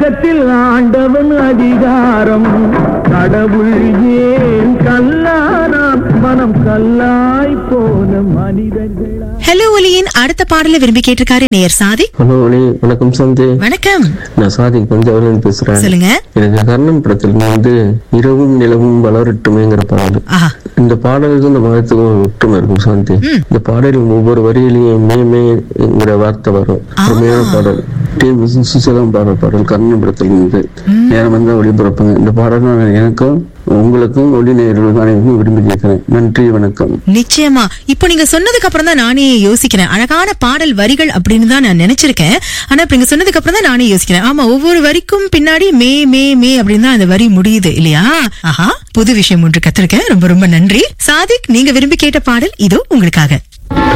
உலகத்தில் ஆண்டவன் அதிகாரம் கடவுள் ஏன் கல்லானாம் மனம் கல்லாய் போன மனிதர்களா ஹலோ ஒலியின் அடுத்த பாடல விரும்பி கேட்டிருக்காரு நேயர் சாதி ஹலோ ஒளி வணக்கம் சந்தி வணக்கம் நான் சாதிக் பஞ்சாவிலிருந்து பேசுறேன் சொல்லுங்க எனக்கு கர்ணன் படத்துல வந்து இரவும் நிலவும் வளரட்டுமேங்கிற பாடல் ஆஹா இந்த பாடலுக்கும் இந்த மதத்துக்கும் ஒரு ஒற்றுமை இருக்கும் சாந்தி இந்த பாடலில் ஒவ்வொரு வரியிலையும் மே மேங்கிற வார்த்தை வரும் அருமையான பாடல் டி சுசீலம் பாடல் பாடல் கர்ணன் படத்துல இருந்து நேரம் வந்தா ஒளிபரப்புங்க இந்த பாடல் நான் எனக்கும் உங்களுக்கும் ஒளி நேயர்களுக்கும் அனைவருக்கும் விரும்பி கேட்கிறேன் நன்றி வணக்கம் நிச்சயமா இப்போ நீங்க சொன்னதுக்கு அப்புறம் தான் நானே யோசிக்கிறேன் அழகான பாடல் வரிகள் அப்படின்னு தான் நான் நினைச்சிருக்கேன் ஆனா இப்ப நீங்க சொன்னதுக்கு அப்புறம் தான் நானே யோசிக்கிறேன் ஆமா ஒவ்வொரு வரிக்கும் பின்னாடி மே மே மே அப்படின்னு தான் அந்த வரி முடியுது இல்லையா ஆஹா புது விஷயம் ஒன்று கத்திருக்கேன் ரொம்ப ரொம்ப நன்றி சாதிக் நீங்க விரும்பி கேட்ட பாடல் இதோ உங்களுக்காக